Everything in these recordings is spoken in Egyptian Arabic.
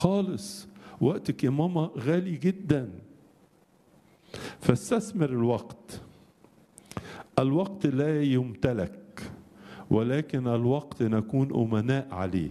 خالص وقتك يا ماما غالي جدا فاستثمر الوقت الوقت لا يمتلك ولكن الوقت نكون أمناء عليه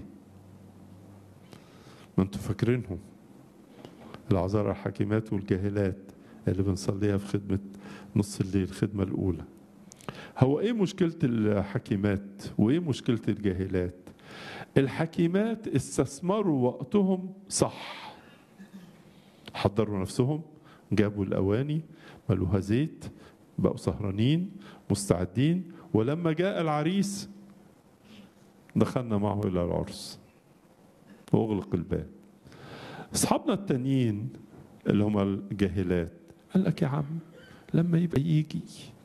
ما انتوا فاكرينهم العذارى الحكيمات والجاهلات اللي بنصليها في خدمة نص الليل الخدمة الأولى هو ايه مشكلة الحكيمات وايه مشكلة الجاهلات الحكيمات استثمروا وقتهم صح حضروا نفسهم جابوا الأواني ملوها زيت بقوا سهرانين مستعدين ولما جاء العريس دخلنا معه إلى العرس وأغلق الباب أصحابنا التانيين اللي هم الجاهلات قال لك يا عم لما يبقى يجي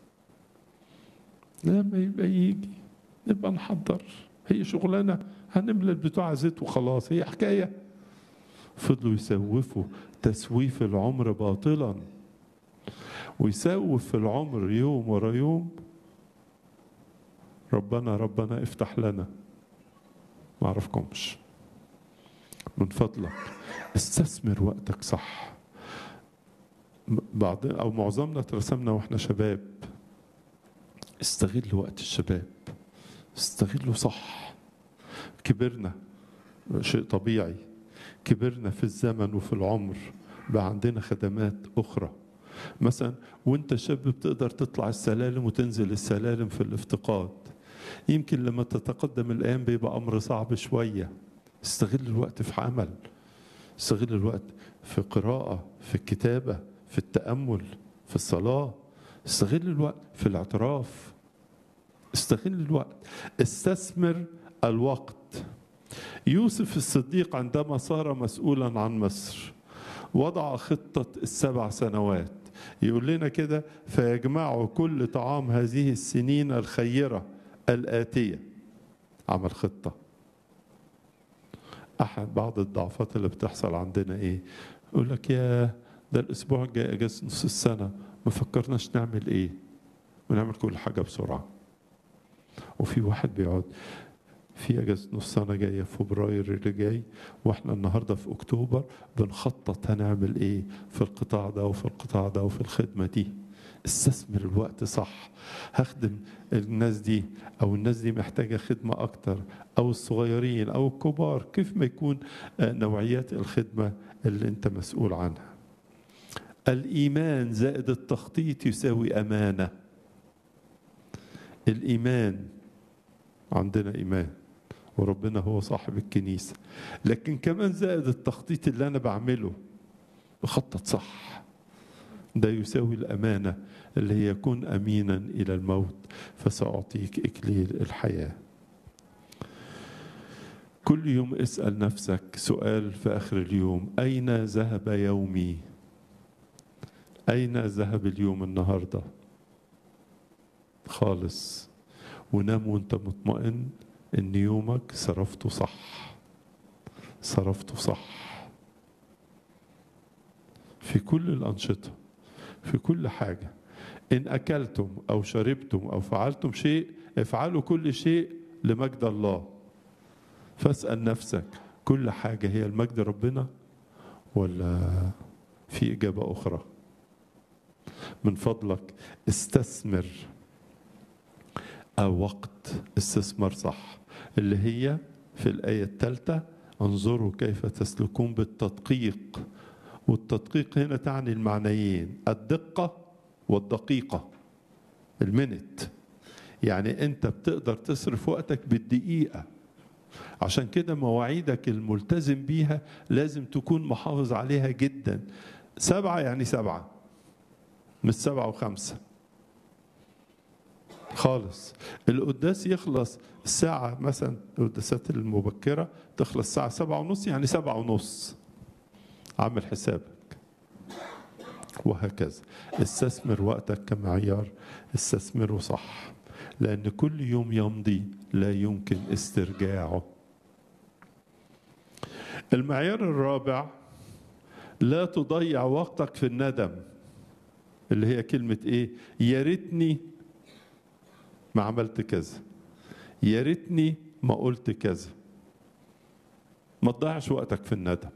لما يبقى يجي نبقى نحضر هي شغلانة هنملى البتاع زيت وخلاص هي حكاية فضلوا يسوفوا تسويف العمر باطلا ويسوف في العمر يوم ورا يوم ربنا ربنا افتح لنا ما اعرفكمش من فضلك استثمر وقتك صح بعض او معظمنا اترسمنا واحنا شباب استغل وقت الشباب استغله صح كبرنا شيء طبيعي كبرنا في الزمن وفي العمر بقى عندنا خدمات اخرى مثلا وانت شاب بتقدر تطلع السلالم وتنزل السلالم في الافتقاد يمكن لما تتقدم الايام بيبقى امر صعب شويه استغل الوقت في عمل استغل الوقت في قراءه في الكتابه في التامل في الصلاه استغل الوقت في الاعتراف استغل الوقت استثمر الوقت يوسف الصديق عندما صار مسؤولا عن مصر وضع خطة السبع سنوات يقول لنا كده فيجمع كل طعام هذه السنين الخيرة الآتية عمل خطة أحد بعض الضعفات اللي بتحصل عندنا إيه يقول لك يا ده الأسبوع الجاي أجازة نص السنة ما فكرناش نعمل إيه ونعمل كل حاجة بسرعة وفي واحد بيقعد في اجازه نص سنه جايه فبراير اللي جاي واحنا النهارده في اكتوبر بنخطط هنعمل ايه في القطاع ده وفي القطاع ده وفي الخدمه دي استثمر الوقت صح هخدم الناس دي او الناس دي محتاجه خدمه اكتر او الصغيرين او الكبار كيف ما يكون نوعيات الخدمه اللي انت مسؤول عنها الايمان زائد التخطيط يساوي امانه الايمان عندنا ايمان وربنا هو صاحب الكنيسه لكن كمان زائد التخطيط اللي انا بعمله بخطط صح ده يساوي الامانه اللي هي كن امينا الى الموت فساعطيك اكليل الحياه كل يوم اسال نفسك سؤال في اخر اليوم اين ذهب يومي اين ذهب اليوم النهارده خالص ونام وانت مطمئن ان يومك صرفته صح صرفته صح في كل الانشطه في كل حاجه ان اكلتم او شربتم او فعلتم شيء افعلوا كل شيء لمجد الله فاسال نفسك كل حاجه هي المجد ربنا ولا في اجابه اخرى من فضلك استثمر أو وقت استثمار صح اللي هي في الآية الثالثة انظروا كيف تسلكون بالتدقيق والتدقيق هنا تعني المعنيين الدقة والدقيقة المنت يعني أنت بتقدر تصرف وقتك بالدقيقة عشان كده مواعيدك الملتزم بيها لازم تكون محافظ عليها جدا سبعة يعني سبعة مش سبعة وخمسة خالص القداس يخلص الساعة مثلا القداسات المبكرة تخلص الساعة سبعة ونص يعني سبعة ونص عامل حسابك وهكذا استثمر وقتك كمعيار استثمره صح لأن كل يوم يمضي لا يمكن استرجاعه المعيار الرابع لا تضيع وقتك في الندم اللي هي كلمة ايه يا ريتني ما عملت كذا يا ريتني ما قلت كذا ما تضيعش وقتك في الندم